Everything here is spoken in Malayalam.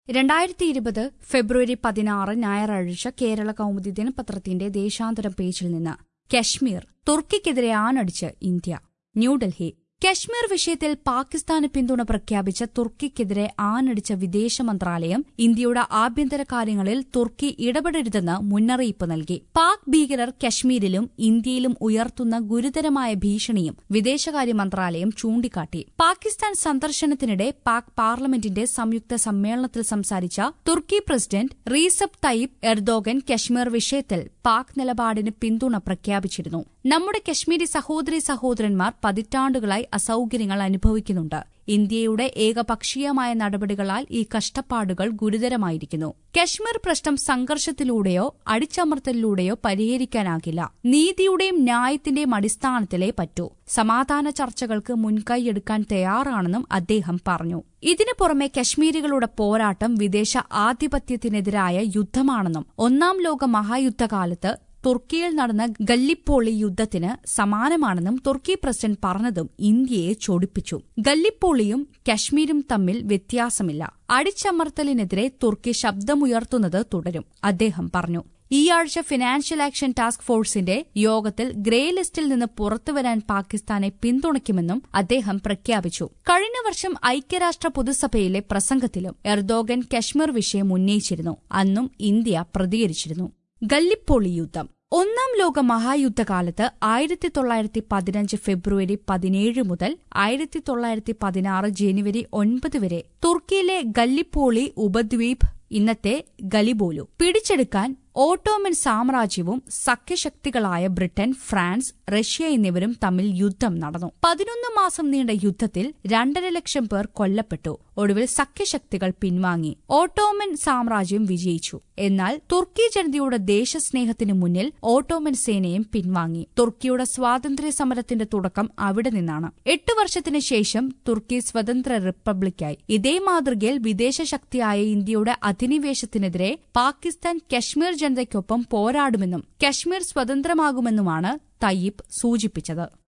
രണ്ടായിരത്തി ഇരുപത് ഫെബ്രുവരി പതിനാറ് ഞായറാഴ്ച കേരള കൗമുദി ദിനപത്രത്തിന്റെ ദേശാന്തരം പേജിൽ നിന്ന് കശ്മീർ തുർക്കിക്കെതിരെ ആണടിച്ച് ഇന്ത്യ ന്യൂഡൽഹി കശ്മീർ വിഷയത്തിൽ പാകിസ്ഥാന് പിന്തുണ പ്രഖ്യാപിച്ച തുർക്കിക്കെതിരെ ആണടിച്ച വിദേശ മന്ത്രാലയം ഇന്ത്യയുടെ ആഭ്യന്തര കാര്യങ്ങളിൽ തുർക്കി ഇടപെടരുതെന്ന് മുന്നറിയിപ്പ് നൽകി പാക് ഭീകരർ കശ്മീരിലും ഇന്ത്യയിലും ഉയർത്തുന്ന ഗുരുതരമായ ഭീഷണിയും വിദേശകാര്യ മന്ത്രാലയം ചൂണ്ടിക്കാട്ടി പാകിസ്ഥാൻ സന്ദർശനത്തിനിടെ പാക് പാർലമെന്റിന്റെ സംയുക്ത സമ്മേളനത്തിൽ സംസാരിച്ച തുർക്കി president Recep Tayyip Erdogan Kashmir വിഷയത്തിൽ പാക് നിലപാടിന് പിന്തുണ പ്രഖ്യാപിച്ചിരുന്നു നമ്മുടെ കശ്മീരി സഹോദരി സഹോദരന്മാർ പതിറ്റാണ്ടുകളായി അസൌകര്യങ്ങൾ അനുഭവിക്കുന്നുണ്ട് ഇന്ത്യയുടെ ഏകപക്ഷീയമായ നടപടികളാൽ ഈ കഷ്ടപ്പാടുകൾ ഗുരുതരമായിരിക്കുന്നു കശ്മീർ പ്രശ്നം സംഘർഷത്തിലൂടെയോ അടിച്ചമർത്തലിലൂടെയോ പരിഹരിക്കാനാകില്ല നീതിയുടെയും ന്യായത്തിന്റെയും അടിസ്ഥാനത്തിലേ പറ്റൂ സമാധാന ചർച്ചകൾക്ക് മുൻകൈയെടുക്കാൻ തയ്യാറാണെന്നും അദ്ദേഹം പറഞ്ഞു ഇതിനു പുറമെ കശ്മീരികളുടെ പോരാട്ടം വിദേശ ആധിപത്യത്തിനെതിരായ യുദ്ധമാണെന്നും ഒന്നാം ലോക മഹായുദ്ധകാലത്ത് തുർക്കിയിൽ നടന്ന ഗല്ലിപ്പോളി യുദ്ധത്തിന് സമാനമാണെന്നും തുർക്കി പ്രസിഡന്റ് പറഞ്ഞതും ഇന്ത്യയെ ചൊടിപ്പിച്ചു ഗല്ലിപ്പോളിയും കശ്മീരും തമ്മിൽ വ്യത്യാസമില്ല അടിച്ചമർത്തലിനെതിരെ തുർക്കി ശബ്ദമുയർത്തുന്നത് തുടരും അദ്ദേഹം പറഞ്ഞു ഈ ആഴ്ച ഫിനാൻഷ്യൽ ആക്ഷൻ ടാസ്ക് ഫോഴ്സിന്റെ യോഗത്തിൽ ഗ്രേ ലിസ്റ്റിൽ നിന്ന് പുറത്തുവരാൻ പാകിസ്ഥാനെ പിന്തുണയ്ക്കുമെന്നും അദ്ദേഹം പ്രഖ്യാപിച്ചു കഴിഞ്ഞ വർഷം ഐക്യരാഷ്ട്ര പൊതുസഭയിലെ പ്രസംഗത്തിലും എർദോഗൻ കശ്മീർ വിഷയം ഉന്നയിച്ചിരുന്നു അന്നും ഇന്ത്യ പ്രതികരിച്ചിരുന്നു ഗല്ലിപ്പോളി യുദ്ധം ഒന്നാം ലോക മഹായുദ്ധകാലത്ത് ആയിരത്തി തൊള്ളായിരത്തി പതിനഞ്ച് ഫെബ്രുവരി പതിനേഴ് മുതൽ ആയിരത്തി തൊള്ളായിരത്തി പതിനാറ് ജനുവരി ഒൻപത് വരെ തുർക്കിയിലെ ഗല്ലിപ്പോളി ഉപദ്വീപ് ഇന്നത്തെ ഗലിബോലു പിടിച്ചെടുക്കാൻ ഓട്ടോമൻ സാമ്രാജ്യവും സഖ്യശക്തികളായ ബ്രിട്ടൻ ഫ്രാൻസ് റഷ്യ എന്നിവരും തമ്മിൽ യുദ്ധം നടന്നു പതിനൊന്ന് മാസം നീണ്ട യുദ്ധത്തിൽ രണ്ടര ലക്ഷം പേർ കൊല്ലപ്പെട്ടു ഒടുവിൽ സഖ്യശക്തികൾ പിൻവാങ്ങി ഓട്ടോമൻ സാമ്രാജ്യം വിജയിച്ചു എന്നാൽ തുർക്കി ജനതയുടെ ദേശസ്നേഹത്തിനു മുന്നിൽ ഓട്ടോമൻ സേനയും പിൻവാങ്ങി തുർക്കിയുടെ സ്വാതന്ത്ര്യ സമരത്തിന്റെ തുടക്കം അവിടെ നിന്നാണ് എട്ട് വർഷത്തിനു ശേഷം തുർക്കി സ്വതന്ത്ര റിപ്പബ്ലിക്കായി ഇതേ മാതൃകയിൽ വിദേശ ശക്തിയായ ഇന്ത്യയുടെ അധിനിവേശത്തിനെതിരെ പാകിസ്ഥാൻ കശ്മീർ ജനതയ്ക്കൊപ്പം പോരാടുമെന്നും കശ്മീർ സ്വതന്ത്രമാകുമെന്നുമാണ് തയ്യിബ് സൂചിപ്പിച്ചത്